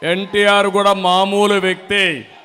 ఎన్టీఆర్ కూడా మామూలు వ్యక్తి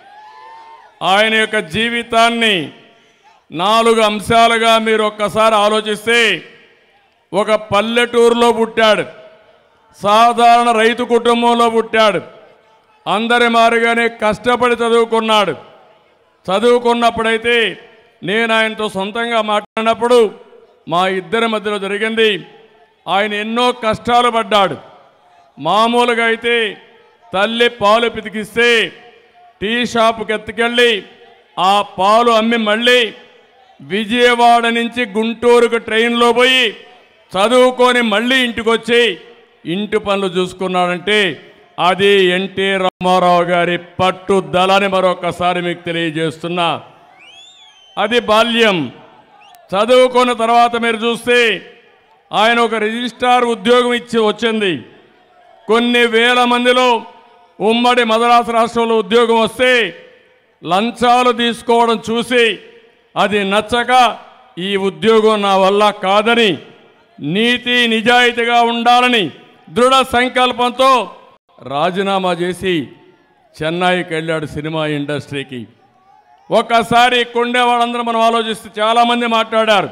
ఆయన యొక్క జీవితాన్ని నాలుగు అంశాలుగా మీరు ఒక్కసారి ఆలోచిస్తే ఒక పల్లెటూరులో పుట్టాడు సాధారణ రైతు కుటుంబంలో పుట్టాడు అందరి మారిగానే కష్టపడి చదువుకున్నాడు చదువుకున్నప్పుడైతే నేను ఆయనతో సొంతంగా మాట్లాడినప్పుడు మా ఇద్దరి మధ్యలో జరిగింది ఆయన ఎన్నో కష్టాలు పడ్డాడు మామూలుగా అయితే తల్లి పాలు పితికిస్తే టీ షాపుకి ఎత్తుకెళ్ళి ఆ పాలు అమ్మి మళ్ళీ విజయవాడ నుంచి గుంటూరుకు ట్రైన్లో పోయి చదువుకొని మళ్ళీ ఇంటికి వచ్చి ఇంటి పనులు చూసుకున్నాడంటే అది ఎన్టీ రామారావు గారి పట్టుదలని మరొకసారి మీకు తెలియజేస్తున్నా అది బాల్యం చదువుకున్న తర్వాత మీరు చూస్తే ఆయన ఒక రిజిస్ట్రార్ ఉద్యోగం ఇచ్చి వచ్చింది కొన్ని వేల మందిలో ఉమ్మడి మద్రాసు రాష్ట్రంలో ఉద్యోగం వస్తే లంచాలు తీసుకోవడం చూసి అది నచ్చక ఈ ఉద్యోగం నా వల్ల కాదని నీతి నిజాయితీగా ఉండాలని దృఢ సంకల్పంతో రాజీనామా చేసి చెన్నైకి వెళ్ళాడు సినిమా ఇండస్ట్రీకి ఒక్కసారి కొండే వాళ్ళందరూ మనం ఆలోచిస్తే చాలామంది మాట్లాడారు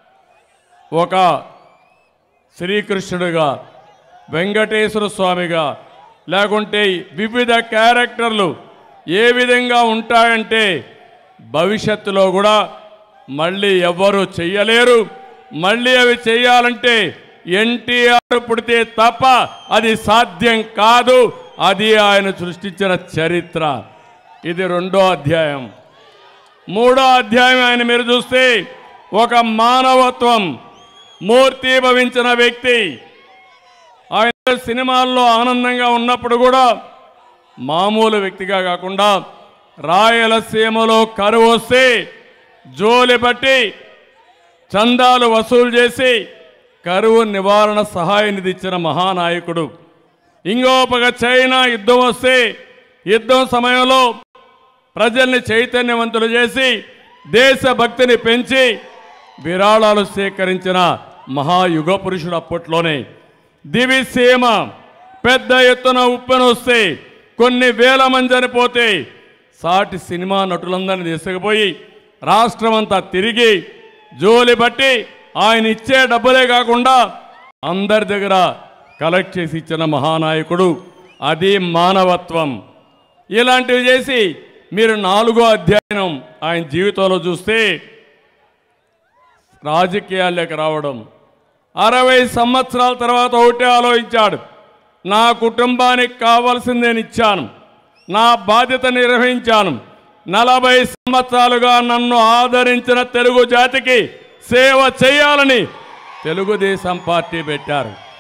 ఒక శ్రీకృష్ణుడిగా వెంకటేశ్వర స్వామిగా లేకుంటే వివిధ క్యారెక్టర్లు ఏ విధంగా ఉంటాయంటే భవిష్యత్తులో కూడా మళ్ళీ ఎవ్వరూ చెయ్యలేరు మళ్ళీ అవి చేయాలంటే ఎన్టీఆర్ పుడితే తప్ప అది సాధ్యం కాదు అది ఆయన సృష్టించిన చరిత్ర ఇది రెండో అధ్యాయం మూడో అధ్యాయం ఆయన మీరు చూస్తే ఒక మానవత్వం మూర్తి భవించిన వ్యక్తి ఆయన సినిమాల్లో ఆనందంగా ఉన్నప్పుడు కూడా మామూలు వ్యక్తిగా కాకుండా రాయలసీమలో కరువు వస్తే జోలి పట్టి చందాలు వసూలు చేసి కరువు నివారణ సహాయ నిధి ఇచ్చిన మహానాయకుడు ఇంకో పక్క చైనా యుద్ధం వస్తే యుద్ధం సమయంలో ప్రజల్ని చైతన్యవంతులు చేసి దేశభక్తిని పెంచి విరాళాలు సేకరించిన మహాయుగ పురుషుడు అప్పట్లోనే దివిసీమ పెద్ద ఎత్తున ఉప్పెన వస్తే కొన్ని వేల మంది చనిపోతే సాటి సినిమా నటులందరినీ తీసుకుపోయి రాష్ట్రమంతా తిరిగి జోలి బట్టి ఆయన ఇచ్చే డబ్బులే కాకుండా అందరి దగ్గర కలెక్ట్ చేసి ఇచ్చిన మహానాయకుడు అది మానవత్వం ఇలాంటివి చేసి మీరు నాలుగో అధ్యయనం ఆయన జీవితంలో చూస్తే రాజకీయాల్లోకి రావడం అరవై సంవత్సరాల తర్వాత ఒకటే ఆలోచించాడు నా కుటుంబానికి కావాల్సింది నేను ఇచ్చాను నా బాధ్యత నిర్వహించాను నలభై సంవత్సరాలుగా నన్ను ఆదరించిన తెలుగు జాతికి సేవ చేయాలని తెలుగుదేశం పార్టీ పెట్టారు